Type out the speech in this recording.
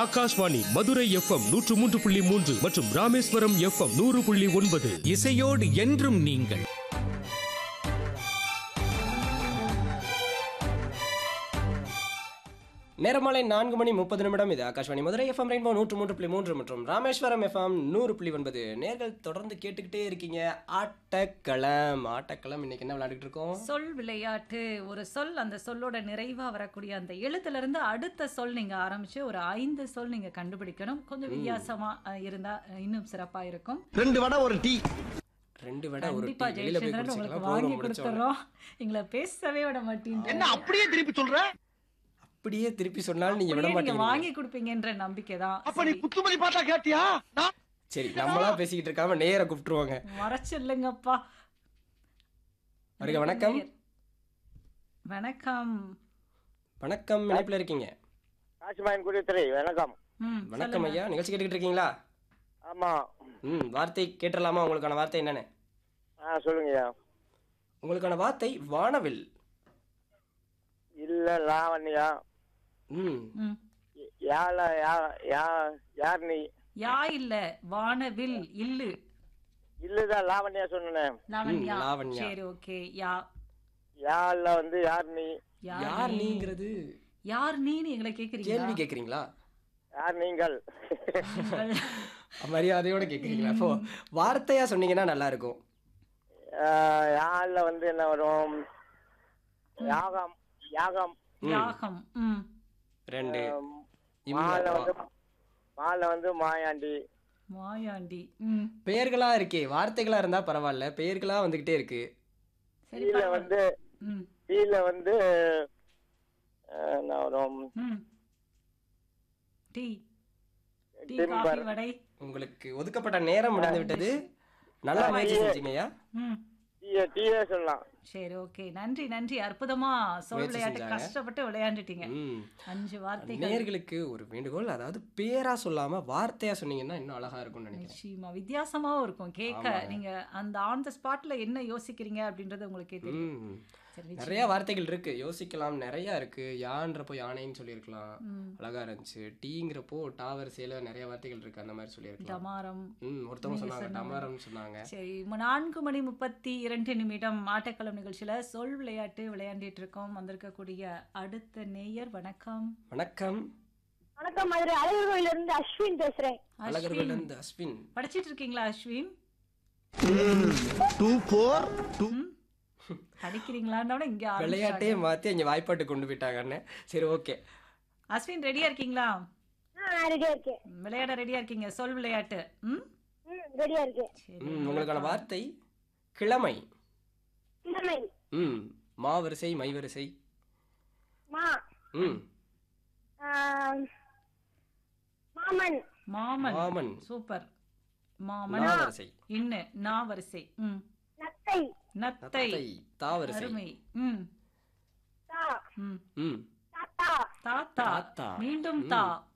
Akashvani Madurai FM நூற்று மூன்று புள்ளி மூன்று மற்றும் ராமேஸ்வரம் எஃப்எம் நூறு புள்ளி ஒன்பது இசையோடு என்றும் நீங்கள் நேரமாலை நான்கு மணி முப்பது நிமிடம் இது ஆகாஷ்வாணி மதுரை எஃப்எம் ரெயின்போ நூற்று மூன்று புள்ளி மூன்று மற்றும் ராமேஸ்வரம் எஃப்எம் நூறு புள்ளி ஒன்பது நேர்கள் தொடர்ந்து கேட்டுக்கிட்டே இருக்கீங்க ஆட்டக்களம் ஆட்டக்களம் இன்னைக்கு என்ன விளையாடிட்டு இருக்கோம் சொல் விளையாட்டு ஒரு சொல் அந்த சொல்லோட நிறைவா வரக்கூடிய அந்த எழுத்துல இருந்து அடுத்த சொல் நீங்க ஆரம்பிச்சு ஒரு ஐந்து சொல் நீங்க கண்டுபிடிக்கணும் கொஞ்சம் வித்தியாசமா அஹ், இருந்தா அஹ், இன்னும் சிறப்பா இருக்கும் ரெண்டு வடை ஒரு டீ ரெண்டு விட ஒரு கண்டிப்பா டீ வெளியில போய் ஜெயச்சந்திரன் உங்களுக்கு குடிச்சுக்கலாம் வாங்கி ப்ரோக்ராம் முடிச்ச உடனே. கொடுத்துறோம் எங்களை பேசவே விட மாட்டீங்க என்ன அப்படியே திருப்பி சொல்ற அப்படியே திருப்பி சொன்னாலும் நீங்க விட அப்படியே நீங்க மாட்டீங்க வாங்கி கொடுப்பீங்கன்ற நம்பிக்கை தான் அப்ப நீ குத்துமதி பார்த்தா கேட்டியா நான் சரி நம்மளா பேசிக்கிட்டு இருக்காம நேர கூப்பிட்டுருவாங்க மறைச்சில்லுங்கப்பா வருக வணக்கம் வணக்கம் வணக்கம் இணைப்புல இருக்கீங்க காசிமாயன் குடித்துறை வணக்கம் ம் வணக்கம் ஐயா நிகழ்ச்சி கேட்டுக்கிட்டு இருக்கீங்களா ஆமா ம் வார்த்தை கேட்டுடலாமா உங்களுக்கான வார்த்தை என்னன்னு ஆ சொல்லுங்கய்யா உங்களுக்கான வார்த்தை வானவில் இல்ல லாவண்யா ம் ம் யால யா யா யார் நீ யா இல்ல வானவில் இல்லு இல்லதான் லாவண்யா சொன்னேன் லாவண்யா லாவண்யா. சரி ஓகே யா யாழ்ல வந்து யார் நீ யார் யார் நீ? நீங்கிறது யார் நீன்னு எங்களை கேக்குறீங்களா கேள்வி கேக்குறீங்களா யார் நீங்கள் மரியாதையோட கேக்குறீங்களா அப்போ வார்த்தையா சொன்னீங்கன்னா நல்லா இருக்கும் ஆ, யாழ்ல வந்து என்ன வரும் யாகம் யாகம் யாகம் ம் ரெண்டு மால இம்மா. வந்து மால வந்து மாயாண்டி மாயாண்டி ம் பெயர்களா இருக்கே வார்த்தைகளா இருந்தா பரவாயில்ல பெயர்களா வந்துகிட்டே இருக்கு சரி கீழ பரவாயில்ல. வந்து ம் கீழ வந்து ஆ, என்ன வரும் ம் டீ டீ டிம்பர். காஃபி வடை உங்களுக்கு ஒதுக்கப்பட்ட நேரம் முடிந்து விட்டது நல்லா முயற்சி செஞ்சீங்கய்யா ம் டீய டீயே சொல்லலாம் சரி ஓகே நன்றி நன்றி அற்புதமா சொல் முயற்சி விளையாட்டு செஞ்சாங்க. கஷ்டப்பட்டு விளையாண்டுட்டீங்க ம் அஞ்சு வார்த்தைகள் நேர்களுக்கு ஒரு வேண்டுகோள் அதாவது பேரா சொல்லாம வார்த்தையா சொன்னீங்கன்னா இன்னும் அழகா இருக்கும்னு நினைக்கிறேன் நிச்சயமா வித்தியாசமாவும் இருக்கும் கேட்க ஆமாங்க. நீங்க அந்த ஆன் த ஸ்பாட்ல என்ன யோசிக்கிறீங்க அப்படின்றது உங்களுக்கே தெரியும் ம் சரி நிச்சயம். நிறைய வார்த்தைகள் இருக்கு யோசிக்கலாம் நிறைய இருக்கு யான்றப்போ யானைன்னு சொல்லியிருக்கலாம் ம். அழகா இருந்துச்சு டீங்கிறப்போ டாவரிசையில நிறைய வார்த்தைகள் இருக்கு அந்த மாதிரி சொல்லியிருக்கலாம் டமாரம் ம் ஒருத்தவங்க நீங்க சொன்னாங்க சொன்ன டமாரம்னு சொன்னாங்க சரி மு- நான்கு மணி முப்பத்தி இரண்டு நிமிடம் ஆட்டக்களம் நிகழ்ச்சியில சொல் விளையாட்டு விளையாண்டிட்டு இருக்கோம் வந்திருக்கக்கூடிய அடுத்த நேயர் வணக்கம் வணக்கம் வணக்கம் மதுரை அழகர் கோயில இருந்து அஸ்வின் பேசுறேன் அழகர்கள் அஸ்வின் இருந்து அஸ்வின் படிச்சிட்டு இருக்கீங்களா அஸ்வின் டூ ஃபோர் டூ ம்? படிக்கிறீங்களான்னு இங்க விளையாட்டே ஆரம்பிச்சிட்டாங்க. மாத்தி அங்க வாய்ப்பாட்டு கொண்டு போயிட்டாங்கன்னு சரி ஓகே அஸ்வின் ரெடியா இருக்கீங்களா நான் ரெடியா இருக்கேன் விளையாட ரெடியா இருக்கீங்க சொல் விளையாட்டு ம் ம் ரெடியா இருக்கேன் சரி ம் உங்களுக்கான வார்த்தை கிழமை இளமை ம் மாவரிசை மைவரிசை மா ம் ஆம், மாமன் மாமன் மாமன் சூப்பர் மாமன் நாவரிசை இன்னு நாவரிசை ம் நத்தை நத்தை நத்தை தாவரிசை அருமை ம் தா ம் ம் தாத்தா தாத்தா தாத்தா. மீண்டும் தா